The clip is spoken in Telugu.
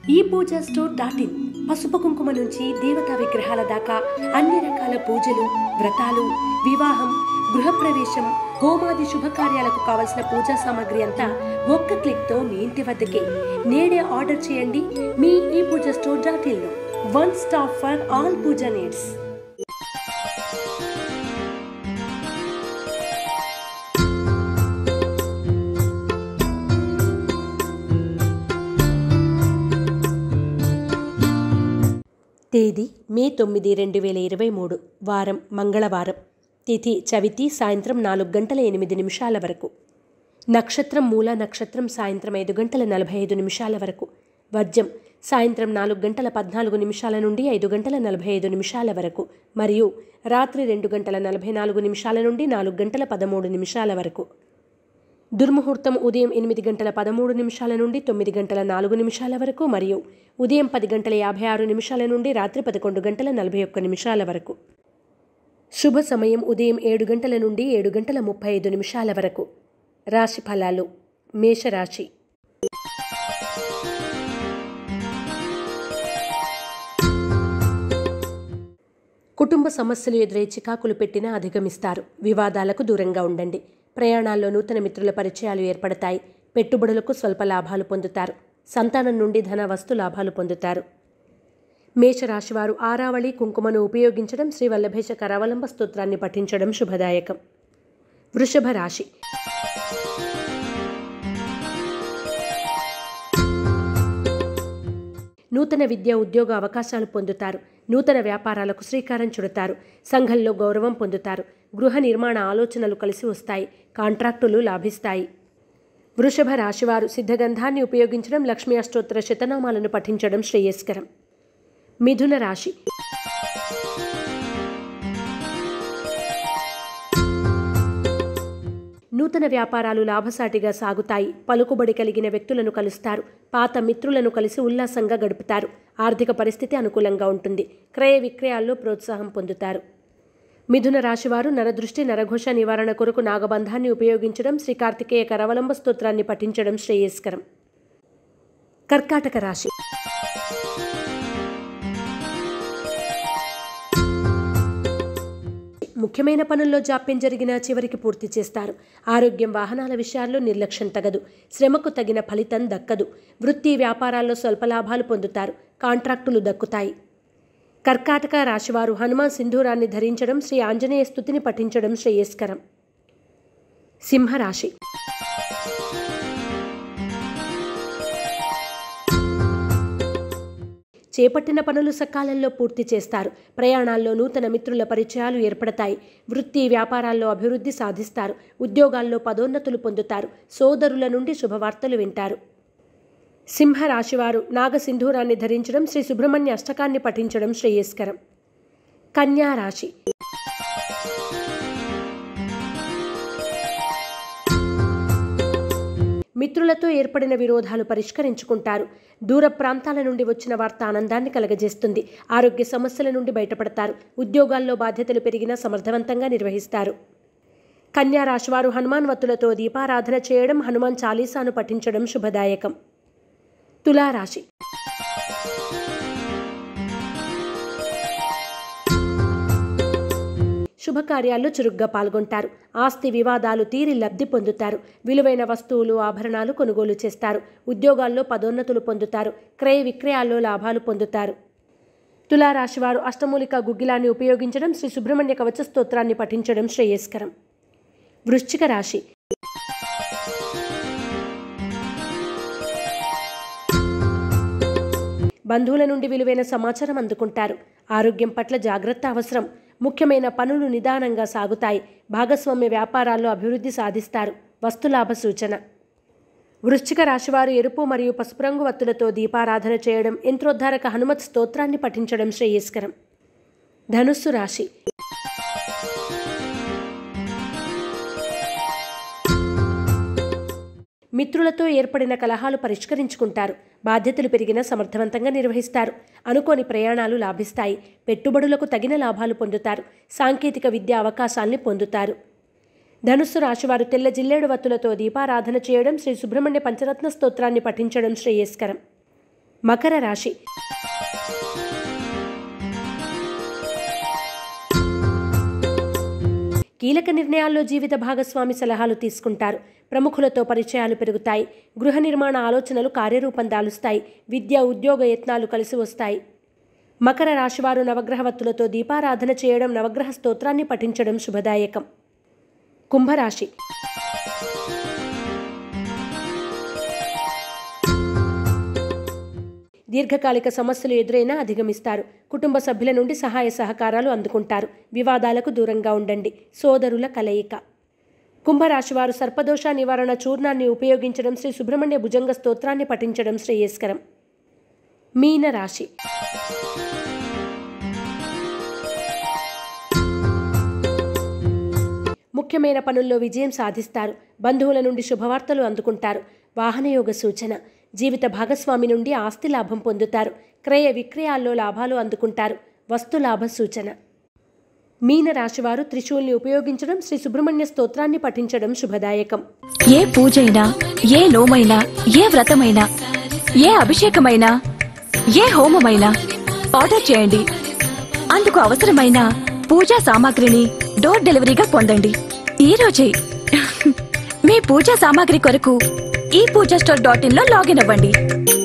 ఈ పూజ స్టోర్ డాట్ ఇన్ పసుపు కుంకుమ నుంచి దేవతా విగ్రహాల దాకా అన్ని రకాల పూజలు వ్రతాలు వివాహం గృహప్రవేశం హోమాది శుభకార్యాలకు కావలసిన పూజా సామాగ్రి అంతా ఒక్క క్లిక్ తో మీ ఇంటి వద్దకే నేడే ఆర్డర్ చేయండి మీ ఈ పూజ స్టోర్ డాట్ ఇన్ లో one stop for all pooja needs తేదీ మే తొమ్మిది రెండు వేల ఇరవై మూడు వారం మంగళవారం తిథి చవితి సాయంత్రం నాలుగు గంటల ఎనిమిది నిమిషాల వరకు నక్షత్రం మూల నక్షత్రం సాయంత్రం ఐదు గంటల నలభై ఐదు నిమిషాల వరకు వర్జం సాయంత్రం నాలుగు గంటల పద్నాలుగు నిమిషాల నుండి ఐదు గంటల నలభై ఐదు నిమిషాల వరకు మరియు రాత్రి రెండు గంటల నలభై నాలుగు నిమిషాల నుండి నాలుగు గంటల పదమూడు నిమిషాల వరకు దుర్ముహూర్తం ఉదయం ఎనిమిది గంటల పదమూడు నిమిషాల నుండి తొమ్మిది గంటల నాలుగు నిమిషాల వరకు మరియు ఉదయం పది గంటల యాభై ఆరు నిమిషాల నుండి రాత్రి పదకొండు గంటల నలభై ఒక్క నిమిషాల వరకు శుభ సమయం ఉదయం ఏడు గంటల నుండి ఏడు గంటల ముప్పై ఐదు నిమిషాల వరకు రాశి ఫలాలు మేషరాశి కుటుంబ సమస్యలు ఎదురై చికాకులు పెట్టినా అధిగమిస్తారు వివాదాలకు దూరంగా ఉండండి ప్రయాణాల్లో నూతన మిత్రుల పరిచయాలు ఏర్పడతాయి పెట్టుబడులకు స్వల్ప లాభాలు పొందుతారు సంతానం నుండి ధన వస్తు లాభాలు పొందుతారు మేషరాశివారు ఆరావళి కుంకుమను ఉపయోగించడం శ్రీ వల్లభేష కరావలంబ స్తోత్రాన్ని పఠించడం శుభదాయకం వృషభ రాశి నూతన విద్య ఉద్యోగ అవకాశాలు పొందుతారు నూతన వ్యాపారాలకు శ్రీకారం చుడతారు సంఘంలో గౌరవం పొందుతారు గృహ నిర్మాణ ఆలోచనలు కలిసి వస్తాయి కాంట్రాక్టులు లాభిస్తాయి వృషభ రాశివారు సిద్ధగంధాన్ని ఉపయోగించడం లక్ష్మీ అష్టోత్తర శతనామాలను పఠించడం శ్రేయస్కరం మిథున రాశి నూతన వ్యాపారాలు లాభసాటిగా సాగుతాయి పలుకుబడి కలిగిన వ్యక్తులను కలుస్తారు పాత మిత్రులను కలిసి ఉల్లాసంగా గడుపుతారు ఆర్థిక పరిస్థితి అనుకూలంగా ఉంటుంది క్రయ విక్రయాల్లో ప్రోత్సాహం పొందుతారు మిథున రాశివారు నరదృష్టి నరఘోష నివారణ కొరకు నాగబంధాన్ని ఉపయోగించడం శ్రీ కార్తికేయ కరవలంబ స్తోత్రాన్ని పఠించడం శ్రేయస్కరం కర్కాటక రాశి ముఖ్యమైన పనుల్లో జాప్యం జరిగినా చివరికి పూర్తి చేస్తారు ఆరోగ్యం వాహనాల విషయాల్లో నిర్లక్ష్యం తగదు శ్రమకు తగిన ఫలితం దక్కదు వృత్తి వ్యాపారాల్లో స్వల్ప లాభాలు పొందుతారు కాంట్రాక్టులు దక్కుతాయి కర్కాటక రాశివారు హనుమాన్ సింధూరాన్ని ధరించడం శ్రీ ఆంజనేయ స్థుతిని పఠించడం శ్రేయస్కరం సింహరాశి చేపట్టిన పనులు సకాలంలో పూర్తి చేస్తారు ప్రయాణాల్లో నూతన మిత్రుల పరిచయాలు ఏర్పడతాయి వృత్తి వ్యాపారాల్లో అభివృద్ధి సాధిస్తారు ఉద్యోగాల్లో పదోన్నతులు పొందుతారు సోదరుల నుండి శుభవార్తలు వింటారు సింహరాశివారు నాగసింధూరాన్ని ధరించడం శ్రీ సుబ్రహ్మణ్య అష్టకాన్ని పఠించడం శ్రేయస్కరం కన్యా రాశి మిత్రులతో ఏర్పడిన విరోధాలు పరిష్కరించుకుంటారు దూర ప్రాంతాల నుండి వచ్చిన వార్త ఆనందాన్ని కలగజేస్తుంది ఆరోగ్య సమస్యల నుండి బయటపడతారు ఉద్యోగాల్లో బాధ్యతలు పెరిగినా సమర్థవంతంగా నిర్వహిస్తారు కన్యా రాశివారు హనుమాన్ వత్తులతో దీపారాధన చేయడం హనుమాన్ చాలీసాను పఠించడం శుభదాయకం తులారాశి శుభకార్యాల్లో చురుగ్గా పాల్గొంటారు ఆస్తి వివాదాలు తీరి లబ్ధి పొందుతారు విలువైన వస్తువులు ఆభరణాలు కొనుగోలు చేస్తారు ఉద్యోగాల్లో పదోన్నతులు పొందుతారు క్రయ విక్రయాల్లో లాభాలు పొందుతారు తులారాశివారు అష్టమూలిక గుగ్గిలాన్ని ఉపయోగించడం శ్రీ సుబ్రహ్మణ్య కవచ స్తోత్రాన్ని పఠించడం శ్రేయస్కరం వృశ్చిక రాశి బంధువుల నుండి విలువైన సమాచారం అందుకుంటారు ఆరోగ్యం పట్ల జాగ్రత్త అవసరం ముఖ్యమైన పనులు నిదానంగా సాగుతాయి భాగస్వామ్య వ్యాపారాల్లో అభివృద్ధి సాధిస్తారు వస్తులాభ సూచన వృశ్చిక రాశివారు ఎరుపు మరియు పసుపు రంగు వత్తులతో దీపారాధన చేయడం యంత్రోద్ధారక హనుమత్ స్తోత్రాన్ని పఠించడం శ్రేయస్కరం ధనుస్సు రాశి మిత్రులతో ఏర్పడిన కలహాలు పరిష్కరించుకుంటారు బాధ్యతలు పెరిగినా సమర్థవంతంగా నిర్వహిస్తారు అనుకోని ప్రయాణాలు లాభిస్తాయి పెట్టుబడులకు తగిన లాభాలు పొందుతారు సాంకేతిక విద్య అవకాశాల్ని పొందుతారు ధనుస్సు రాశివారు తెల్ల జిల్లేడు వత్తులతో దీపారాధన చేయడం శ్రీ సుబ్రహ్మణ్య పంచరత్న స్తోత్రాన్ని పఠించడం శ్రేయస్కరం మకర రాశి కీలక నిర్ణయాల్లో జీవిత భాగస్వామి సలహాలు తీసుకుంటారు ప్రముఖులతో పరిచయాలు పెరుగుతాయి గృహ నిర్మాణ ఆలోచనలు కార్యరూపం దాలుస్తాయి విద్య ఉద్యోగ యత్నాలు కలిసి వస్తాయి మకర రాశివారు నవగ్రహవత్తులతో దీపారాధన చేయడం నవగ్రహ స్తోత్రాన్ని పఠించడం శుభదాయకం కుంభరాశి దీర్ఘకాలిక సమస్యలు ఎదురైనా అధిగమిస్తారు కుటుంబ సభ్యుల నుండి సహాయ సహకారాలు అందుకుంటారు వివాదాలకు దూరంగా ఉండండి సోదరుల కలయిక కుంభరాశివారు సర్పదోష నివారణ చూర్ణాన్ని ఉపయోగించడం శ్రీ సుబ్రహ్మణ్య భుజంగ స్తోత్రాన్ని పఠించడం శ్రేయస్కరం మీన రాశి ముఖ్యమైన పనుల్లో విజయం సాధిస్తారు బంధువుల నుండి శుభవార్తలు అందుకుంటారు వాహనయోగ సూచన జీవిత భాగస్వామి నుండి ఆస్తి లాభం పొందుతారు క్రయ విక్రయాల్లో లాభాలు అందుకుంటారు వస్తు లాభ సూచన మీన రాశివారు త్రిశూల్ని ఉపయోగించడం శ్రీ సుబ్రహ్మణ్య స్తోత్రాన్ని పఠించడం శుభదాయకం ఏ పూజైనా ఏ నోమైనా ఏ వ్రతమైనా ఏ అభిషేకమైనా ఏ హోమమైనా ఆర్డర్ చేయండి అందుకు అవసరమైన పూజా సామాగ్రిని డోర్ డెలివరీగా పొందండి ఈ రోజే మీ పూజా సామాగ్రి కొరకు ఈ పూజా స్టోర్ డాట్ ఇన్ లో లాగిన్ అవ్వండి